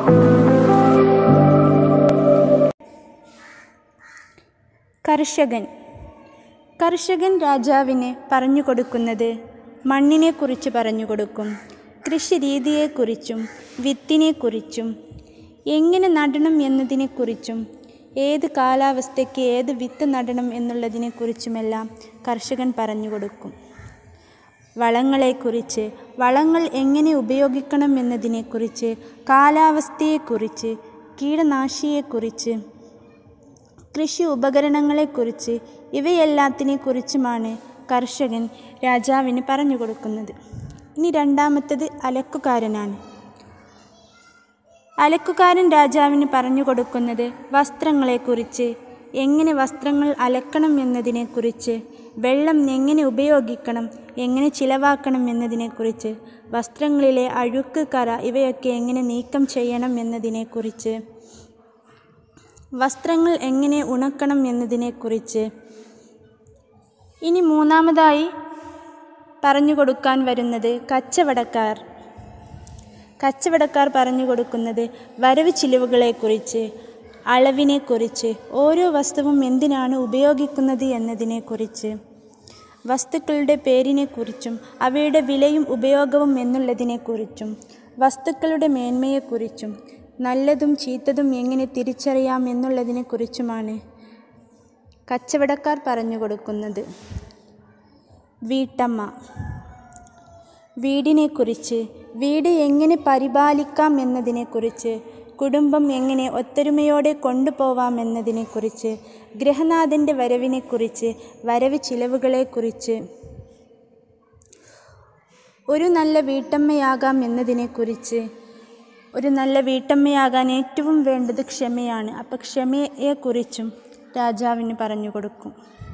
കർഷകൻ കർഷകൻ രാജാവിന് പറഞ്ഞു കൊടുക്കുന്നത് മണ്ണിനെക്കുറിച്ച് പറഞ്ഞു കൊടുക്കും കൃഷി രീതിയെക്കുറിച്ചും വിത്തിനെക്കുറിച്ചും എങ്ങനെ നടണം എന്നതിനെക്കുറിച്ചും ഏത് കാലാവസ്ഥയ്ക്ക് ഏത് വിത്ത് നടണം എന്നുള്ളതിനെക്കുറിച്ചുമെല്ലാം കർഷകൻ പറഞ്ഞു കൊടുക്കും വളങ്ങളെക്കുറിച്ച് വളങ്ങൾ എങ്ങനെ ഉപയോഗിക്കണം എന്നതിനെക്കുറിച്ച് കാലാവസ്ഥയെക്കുറിച്ച് കീടനാശിയെക്കുറിച്ച് കൃഷി ഉപകരണങ്ങളെക്കുറിച്ച് ഇവയെല്ലാത്തിനെക്കുറിച്ചുമാണ് കർഷകൻ രാജാവിന് പറഞ്ഞു കൊടുക്കുന്നത് ഇനി രണ്ടാമത്തത് അലക്കുകാരനാണ് അലക്കുകാരൻ രാജാവിന് പറഞ്ഞു കൊടുക്കുന്നത് വസ്ത്രങ്ങളെക്കുറിച്ച് എങ്ങനെ വസ്ത്രങ്ങൾ അലക്കണം എന്നതിനെക്കുറിച്ച് വെള്ളം എങ്ങനെ ഉപയോഗിക്കണം എങ്ങനെ ചിലവാക്കണം എന്നതിനെക്കുറിച്ച് വസ്ത്രങ്ങളിലെ അഴുക്ക് കറ ഇവയൊക്കെ എങ്ങനെ നീക്കം ചെയ്യണം എന്നതിനെക്കുറിച്ച് വസ്ത്രങ്ങൾ എങ്ങനെ ഉണക്കണം എന്നതിനെക്കുറിച്ച് ഇനി മൂന്നാമതായി പറഞ്ഞു കൊടുക്കാൻ വരുന്നത് കച്ചവടക്കാർ കച്ചവടക്കാർ പറഞ്ഞു കൊടുക്കുന്നത് വരവ് ചിലവുകളെക്കുറിച്ച് അളവിനെക്കുറിച്ച് ഓരോ വസ്തുവും എന്തിനാണ് ഉപയോഗിക്കുന്നത് എന്നതിനെക്കുറിച്ച് വസ്തുക്കളുടെ പേരിനെക്കുറിച്ചും അവയുടെ വിലയും ഉപയോഗവും എന്നുള്ളതിനെക്കുറിച്ചും വസ്തുക്കളുടെ മേന്മയെക്കുറിച്ചും നല്ലതും ചീത്തതും എങ്ങനെ തിരിച്ചറിയാം എന്നുള്ളതിനെക്കുറിച്ചുമാണ് കച്ചവടക്കാർ പറഞ്ഞു കൊടുക്കുന്നത് വീട്ടമ്മ വീടിനെക്കുറിച്ച് വീട് എങ്ങനെ പരിപാലിക്കാം എന്നതിനെക്കുറിച്ച് കുടുംബം എങ്ങനെ ഒത്തൊരുമയോടെ കൊണ്ടുപോവാം എന്നതിനെക്കുറിച്ച് ഗൃഹനാഥൻ്റെ വരവിനെക്കുറിച്ച് വരവ് ചിലവുകളെക്കുറിച്ച് ഒരു നല്ല വീട്ടമ്മയാകാം എന്നതിനെക്കുറിച്ച് ഒരു നല്ല വീട്ടമ്മയാകാൻ ഏറ്റവും വേണ്ടത് ക്ഷമയാണ് അപ്പോൾ ക്ഷമയെക്കുറിച്ചും രാജാവിന് പറഞ്ഞു കൊടുക്കും